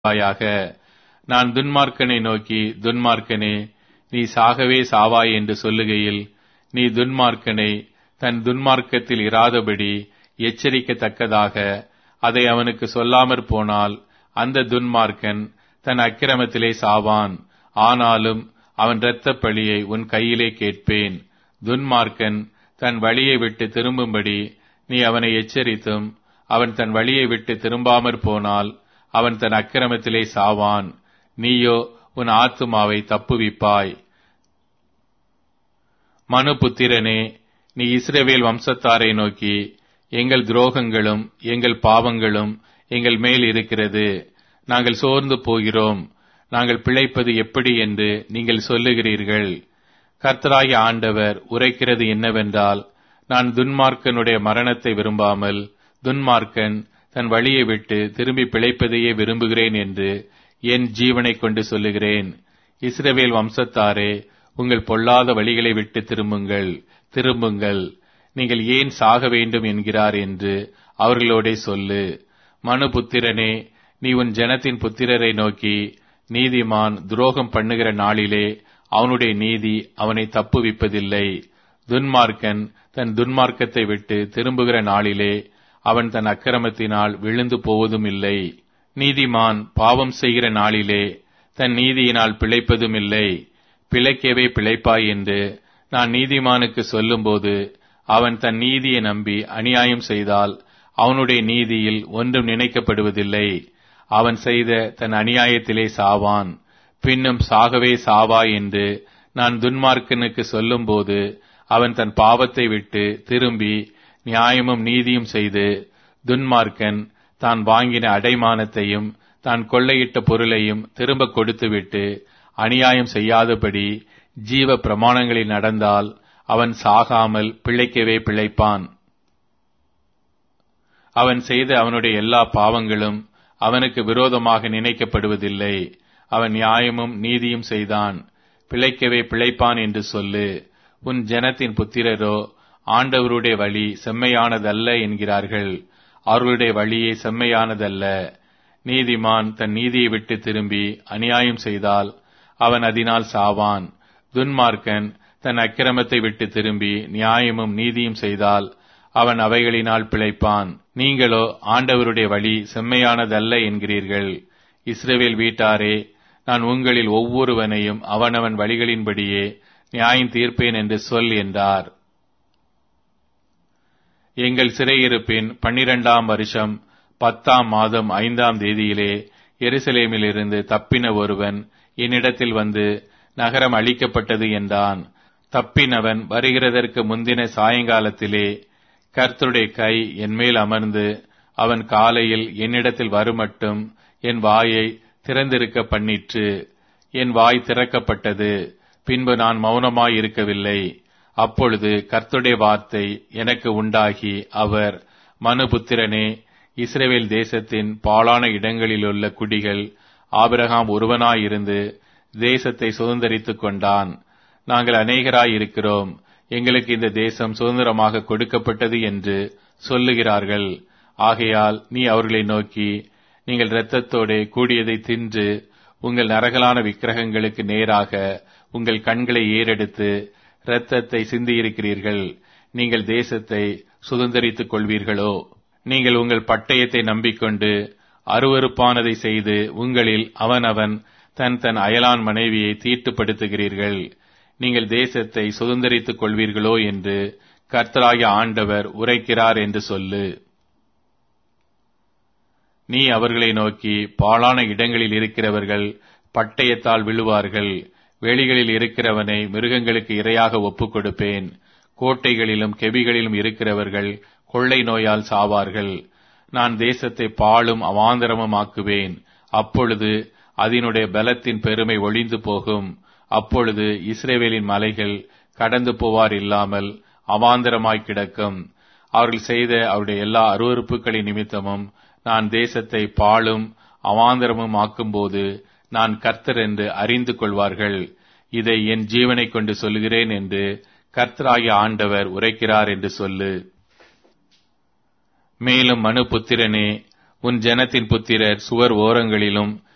வாயாக நான் துன்மார்க்கனை நோக்கி துன்மார்க்கனே நீ சாகவே சாவாய் என்று சொல்லுகையில் நீ துன்மார்க்கனை தன் துன்மார்க்கத்தில் இராதபடி எச்சரிக்கத்தக்கதாக அதை அவனுக்கு சொல்லாமற் போனால் அந்த துன்மார்க்கன் தன் அக்கிரமத்திலே சாவான் ஆனாலும் அவன் இரத்தப் பழியை உன் கையிலே கேட்பேன் துன்மார்க்கன் தன் வழியை விட்டு திரும்பும்படி நீ அவனை எச்சரித்தும் அவன் தன் வழியை விட்டு திரும்பாமற் போனால் அவன் தன் அக்கிரமத்திலே சாவான் நீயோ உன் ஆத்துமாவை தப்புவிப்பாய் மனுபுத்திரனே நீ இஸ்ரவேல் வம்சத்தாரை நோக்கி எங்கள் துரோகங்களும் எங்கள் பாவங்களும் எங்கள் மேல் இருக்கிறது நாங்கள் சோர்ந்து போகிறோம் நாங்கள் பிழைப்பது எப்படி என்று நீங்கள் சொல்லுகிறீர்கள் கர்த்தராகிய ஆண்டவர் உரைக்கிறது என்னவென்றால் நான் துன்மார்க்கனுடைய மரணத்தை விரும்பாமல் துன்மார்க்கன் தன் வழியை விட்டு திரும்பி பிழைப்பதையே விரும்புகிறேன் என்று என் ஜீவனை கொண்டு சொல்லுகிறேன் இஸ்ரவேல் வம்சத்தாரே உங்கள் பொல்லாத வழிகளை விட்டு திரும்புங்கள் திரும்புங்கள் நீங்கள் ஏன் சாக வேண்டும் என்கிறார் என்று அவர்களோடே சொல்லு மனுபுத்திரனே நீ உன் ஜனத்தின் புத்திரரை நோக்கி நீதிமான் துரோகம் பண்ணுகிற நாளிலே அவனுடைய நீதி அவனை தப்புவிப்பதில்லை துன்மார்க்கன் தன் துன்மார்க்கத்தை விட்டு திரும்புகிற நாளிலே அவன் தன் அக்கிரமத்தினால் விழுந்து போவதும் இல்லை நீதிமான் பாவம் செய்கிற நாளிலே தன் நீதியினால் பிழைப்பதும் இல்லை பிழைக்கவே பிழைப்பாய் என்று நான் நீதிமானுக்கு சொல்லும்போது அவன் தன் நீதியை நம்பி அநியாயம் செய்தால் அவனுடைய நீதியில் ஒன்றும் நினைக்கப்படுவதில்லை அவன் செய்த தன் அநியாயத்திலே சாவான் பின்னும் சாகவே சாவா என்று நான் துன்மார்க்கனுக்கு சொல்லும்போது அவன் தன் பாவத்தை விட்டு திரும்பி நியாயமும் நீதியும் செய்து துன்மார்க்கன் தான் வாங்கின அடைமானத்தையும் தான் கொள்ளையிட்ட பொருளையும் திரும்ப கொடுத்துவிட்டு அநியாயம் செய்யாதபடி ஜீவ பிரமாணங்களில் நடந்தால் அவன் சாகாமல் பிழைக்கவே பிழைப்பான் அவன் செய்த அவனுடைய எல்லா பாவங்களும் அவனுக்கு விரோதமாக நினைக்கப்படுவதில்லை அவன் நியாயமும் நீதியும் செய்தான் பிழைக்கவே பிழைப்பான் என்று சொல்லு உன் ஜனத்தின் புத்திரரோ ஆண்டவருடைய வழி செம்மையானதல்ல என்கிறார்கள் அவர்களுடைய வழியே செம்மையானதல்ல நீதிமான் தன் நீதியை விட்டு திரும்பி அநியாயம் செய்தால் அவன் அதனால் சாவான் துன்மார்க்கன் தன் அக்கிரமத்தை விட்டு திரும்பி நியாயமும் நீதியும் செய்தால் அவன் அவைகளினால் பிழைப்பான் நீங்களோ ஆண்டவருடைய வழி செம்மையானதல்ல என்கிறீர்கள் இஸ்ரேவேல் வீட்டாரே நான் உங்களில் ஒவ்வொருவனையும் அவனவன் வழிகளின்படியே நியாயம் தீர்ப்பேன் என்று சொல் என்றார் எங்கள் சிறையிருப்பின் பன்னிரண்டாம் வருஷம் பத்தாம் மாதம் ஐந்தாம் தேதியிலே எருசலேமிலிருந்து தப்பின ஒருவன் என்னிடத்தில் வந்து நகரம் அழிக்கப்பட்டது என்றான் தப்பினவன் வருகிறதற்கு முந்தின சாயங்காலத்திலே கர்த்தருடைய கை என் மேல் அமர்ந்து அவன் காலையில் என்னிடத்தில் வருமட்டும் என் வாயை திறந்திருக்க பண்ணிற்று என் வாய் திறக்கப்பட்டது பின்பு நான் மௌனமாய் இருக்கவில்லை அப்பொழுது கர்த்துடைய வார்த்தை எனக்கு உண்டாகி அவர் மனுபுத்திரனே இஸ்ரேல் தேசத்தின் பாலான இடங்களிலுள்ள குடிகள் ஆபிரகாம் ஒருவனாயிருந்து தேசத்தை சுதந்திரித்துக் கொண்டான் நாங்கள் அநேகராயிருக்கிறோம் எங்களுக்கு இந்த தேசம் சுதந்திரமாக கொடுக்கப்பட்டது என்று சொல்லுகிறார்கள் ஆகையால் நீ அவர்களை நோக்கி நீங்கள் இரத்தத்தோட கூடியதை தின்று உங்கள் நரகலான விக்கிரகங்களுக்கு நேராக உங்கள் கண்களை ஏறெடுத்து இரத்தத்தை சிந்தியிருக்கிறீர்கள் நீங்கள் தேசத்தை சுதந்திரித்துக் கொள்வீர்களோ நீங்கள் உங்கள் பட்டயத்தை நம்பிக்கொண்டு அருவறுப்பானதை செய்து உங்களில் அவனவன் தன் தன் அயலான் மனைவியை தீட்டுப்படுத்துகிறீர்கள் நீங்கள் தேசத்தை சுதந்திரித்துக் கொள்வீர்களோ என்று கர்த்தராகிய ஆண்டவர் உரைக்கிறார் என்று சொல்லு நீ அவர்களை நோக்கி பாழான இடங்களில் இருக்கிறவர்கள் பட்டயத்தால் விழுவார்கள் வெளிகளில் இருக்கிறவனை மிருகங்களுக்கு இரையாக ஒப்புக் கொடுப்பேன் கோட்டைகளிலும் கெபிகளிலும் இருக்கிறவர்கள் கொள்ளை நோயால் சாவார்கள் நான் தேசத்தை பாழும் அவாந்தரமும் ஆக்குவேன் அப்பொழுது அதனுடைய பலத்தின் பெருமை ஒளிந்து போகும் அப்பொழுது இஸ்ரேவேலின் மலைகள் கடந்து போவார் இல்லாமல் அவாந்தரமாய் கிடக்கும் அவர்கள் செய்த அவருடைய எல்லா அருவறுப்புகளின் நிமித்தமும் நான் தேசத்தை பாழும் அவாந்தரமும் ஆக்கும்போது நான் கர்த்தர் என்று அறிந்து கொள்வார்கள் இதை என் ஜீவனை கொண்டு சொல்லுகிறேன் என்று கர்த்தராகிய ஆண்டவர் உரைக்கிறார் என்று சொல்லு மேலும் மனு புத்திரனே உன் ஜனத்தின் புத்திரர் சுவர் ஓரங்களிலும்